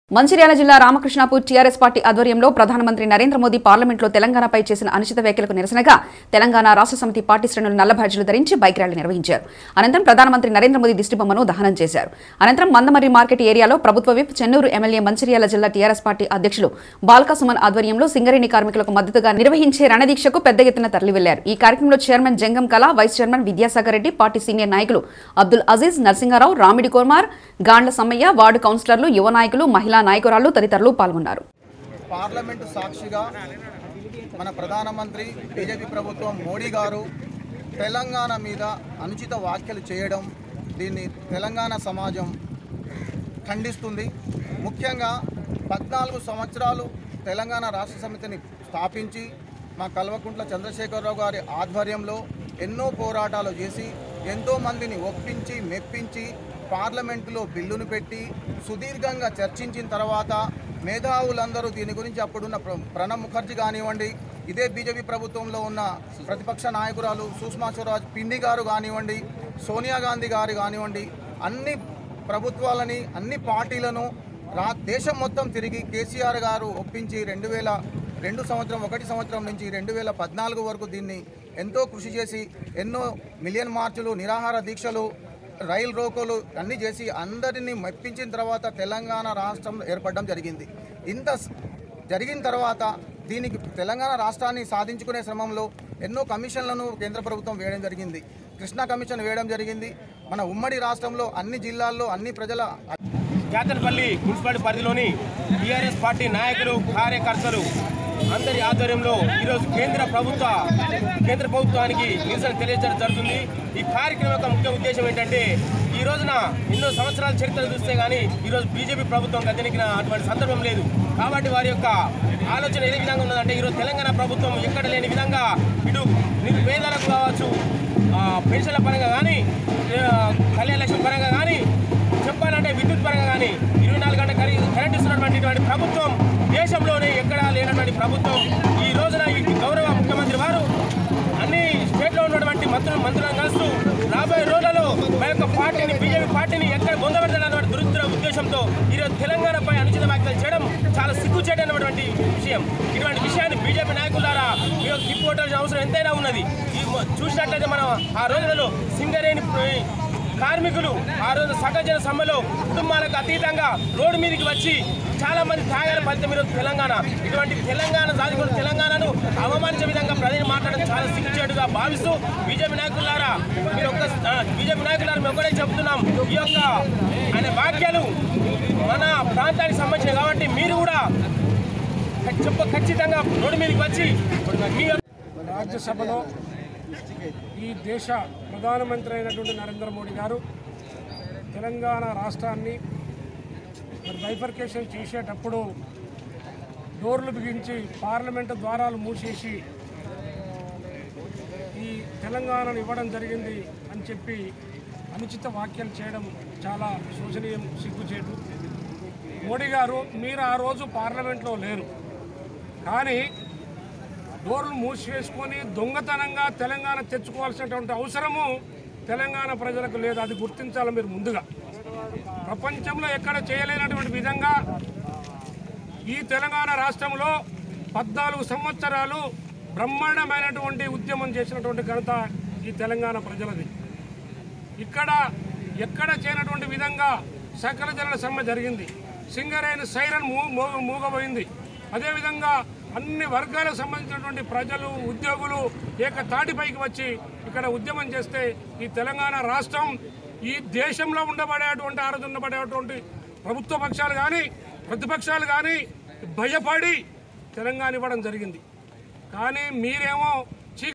మంచిర్యాల జిల్లా Ramakrishnapur TRS party ఆధ్వర్యంలో ప్రధానమంత్రి నరేంద్ర మోదీ పార్లమెంట్లో తెలంగాణపై చేసిన అనుచిత వ్యాఖ్యలకు నిరసనగా తెలంగాణ రాష్ట్ర సమితి పార్టీ శ్రేణులు నల్ల బ్యాడ్జీలు ధరించి బైక్ ర్యాలీ నిర్వహించారు అనంతరం ప్రధానమంత్రి నరేంద్ర మోదీ దిష్టిబొమ్మను దహనం చేశారు అనంతరం మందమర్రి మార్కెట్ ఏరియాలో ప్రభుత్వ విప్ చెన్నూరు ఎమ్మెల్యే మంచిర్యాల జిల్లా టీఆర్ఎస్ పార్టీ అధ్యక్షులు బాల్కా సుమన్ ఆధ్వర్యంలో సింగరేణి కార్మికులకు మద్దతుగా నిర్వహించే రణదీక్షకు పెద్ద ఎత్తున తరలి వెళ్లారు ఈ కార్యక్రమంలో chairman Jangam Kala vice chairman Vidyasagar Reddy party senior నాయకులు అబ్దుల్ అజీజ్ నరసింహారావు రామిడి కుమార్ గాండ్ల సమ్మయ్య వార్డు కౌన్సిలర్లు యువ నాయకులు మహిళా నాయకురాలు తదితరులు పాల్గొన్నారు పార్లమెంటు సాక్షిగా మన ప్రధానమంత్రి బీజేపీ ప్రభుత్వం మోడీ గారు తెలంగాణ మీద అనుచిత వ్యాఖ్యలు చేయడం దీన్ని తెలంగాణ సమాజం ఖండిస్తుంది ముఖ్యంగా పద్నాలుగు సంవత్సరాలు తెలంగాణ రాష్ట్ర సమితిని స్థాపించి మా కల్వకుంట్ల చంద్రశేఖరరావు గారి ఆధ్వర్యంలో ఎన్నో పోరాటాలు చేసి ఎంతో మందిని ఒప్పించి మెప్పించి పార్లమెంటులో బిల్లును పెట్టి సుదీర్ఘంగా చర్చించిన తర్వాత మేధావులందరూ దీని గురించి అప్పుడున్న ప్ర- ప్రణబ్ ముఖర్జీ కానివ్వండి ఇదే బీజేపీ ప్రభుత్వంలో ఉన్న ప్రతిపక్ష నాయకురాలు సుష్మా స్వరాజ్ పిండి గారు కానివ్వండి సోనియా గాంధీ గారు కానివ్వండి అన్ని ప్రభుత్వాలని అన్ని పార్టీలను రా దేశం మొత్తం తిరిగి కేసీఆర్ గారు ఒప్పించి రెండు వేల రెండు సంవత్సరం ఒకటి సంవత్సరం నుంచి రెండు వేల పద్నాలుగు వరకు దీన్ని ఎంతో కృషి చేసి ఎన్నో మిలియన్ మార్చులు నిరాహార దీక్షలు రైలు రోకోలు అన్నీ చేసి అందరినీ మెప్పించిన తర్వాత తెలంగాణ రాష్ట్రం ఏర్పడడం జరిగింది ఇంత స- జరిగిన తర్వాత దీనికి తెలంగాణ రాష్ట్రాన్ని సాధించుకునే శ్రమంలో ఎన్నో కమిషన్లను కేంద్ర ప్రభుత్వం వేయడం జరిగింది కృష్ణా కమిషన్ వేయడం జరిగింది మన ఉమ్మడి రాష్ట్రంలో అన్ని జిల్లాల్లో అన్ని ప్రజల కేతనపల్లి మున్సిపాలిటీ పరిధిలోని టీఆర్ఎస్ పార్టీ నాయకులు కార్యకర్తలు అందరి ఆధ్వర్యంలో ఈరోజు కేంద్ర ప్రభుత్వ కేంద్ర ప్రభుత్వానికి నిరసన తెలియజేయడం జరుగుతుంది ఈ కార్యక్రమం యొక్క ముఖ్య ఉద్దేశం ఏంటంటే ఈ రోజున ఎన్నో సంవత్సరాల చరిత్ర చూస్తే కానీ ఈరోజు బీజేపీ ప్రభుత్వం గద్దెనెక్కిన అటువంటి సందర్భం లేదు కాబట్టి వారి యొక్క ఆలోచన ఏ విధంగా ఉన్నదంటే ఈరోజు తెలంగాణ ప్రభుత్వం ఎక్కడ లేని విధంగా ఇటు నిరుపేదలకు కావచ్చు ఆ, పెన్షన్ల పరంగా కానీ ఆ, కళ్యాణ లక్ష్మి పరంగా కానీ చెప్పాలంటే విద్యుత్ పరంగా కానీ ఇరవై నాలుగు గంటల కరెంట్ కరెంట్ ఇస్తున్నటువంటి ఇటువంటి ప్రభుత్వం దేశంలోనే ఎక్కడా లేనటువంటి ప్రభుత్వం ఈ రోజున ఈ గౌరవ ముఖ్యమంత్రి వారు అన్ని స్టేట్లో ఉన్నటువంటి మంత్రులు మంత్రులను కలుస్తూ రాబోయే రోజులలో మా యొక్క పార్టీని బీజేపీ పార్టీని ఎక్కడ పొందబెట్టాలన్నటువంటి దురుద్ర ఉద్దేశంతో ఈరోజు తెలంగాణపై అనుచిత వ్యాఖ్యలు చేయడం చాలా సిగ్గుచేటైనటువంటి విషయం ఇటువంటి విషయాన్ని బీజేపీ నాయకుల ద్వారా మీరు తిప్పుకోవాల్సిన అవసరం ఎంతైనా ఉన్నది ఈ మొ- చూసినట్లయితే మనం ఆ రోజులలో సింగరేణి ప్ర- కార్మికులు ఆ రోజు సహజన సమ్మెలో కుటుంబాలకు అతీతంగా రోడ్డు మీదకి వచ్చి చాలా మంది త్యాగాల ఫలితం ఈరోజు తెలంగాణ ఇటువంటి తెలంగాణ సాధించిన తెలంగాణను అవమానించే విధంగా ప్రజలు మాట్లాడడం చాలా సిగ్గుచేటుగా భావిస్తూ బీజేపీ నాయకులారా మీరు ఒక్క ఆ, బీజేపీ నాయకులారా మేము ఒకటే చెప్తున్నాం ఈ యొక్క ఆయన వాక్యాలు మన ప్రాంతానికి సంబంధించినవి కాబట్టి మీరు కూడా చెప్ప ఖచ్చితంగా రోడ్డు మీదకి వచ్చి మీ యొక్క రాజ్యసభలో ఈ దేశ ప్రధానమంత్రి అయినటువంటి నరేంద్ర మోడీ గారు తెలంగాణ రాష్ట్రాన్ని మరి బైఫర్కేషన్ చేసేటప్పుడు డోర్లు బిగించి పార్లమెంటు ద్వారాలు మూసేసి ఈ తెలంగాణను ఇవ్వడం జరిగింది అని చెప్పి అనుచిత వ్యాఖ్యలు చేయడం చాలా శోచనీయం సిగ్గుచేటు మోడీ గారు మీరు ఆ రోజు పార్లమెంట్లో లేరు కానీ డోర్లు మూసివేసుకొని దొంగతనంగా తెలంగాణ తెచ్చుకోవాల్సినటువంటి అవసరము తెలంగాణ ప్రజలకు లేదు అది గుర్తించాలి మీరు ముందుగా ప్రపంచంలో ఎక్కడ చేయలేనటువంటి విధంగా ఈ తెలంగాణ రాష్ట్రంలో పద్నాలుగు సంవత్సరాలు బ్రహ్మాండమైనటువంటి ఉద్యమం చేసినటువంటి ఘనత ఈ తెలంగాణ ప్రజలది ఇక్కడ ఎక్కడ చేయనటువంటి విధంగా సకల జనుల సమ్మె జరిగింది సింగరేణి సైరన్ మూ మూ- మూగబోయింది అదేవిధంగా అన్ని వర్గాలకు సంబంధించినటువంటి ప్రజలు ఉద్యోగులు ఏక తాటిపైకి వచ్చి ఇక్కడ ఉద్యమం చేస్తే ఈ తెలంగాణ రాష్ట్రం ఈ దేశంలో ఉండబడేటువంటి ఆ రోజు ఉండబడేటువంటి ప్రభుత్వ పక్షాలు కానీ ప్రతిపక్షాలు కానీ భయపడి తెలంగాణ ఇవ్వడం జరిగింది కానీ మీరేమో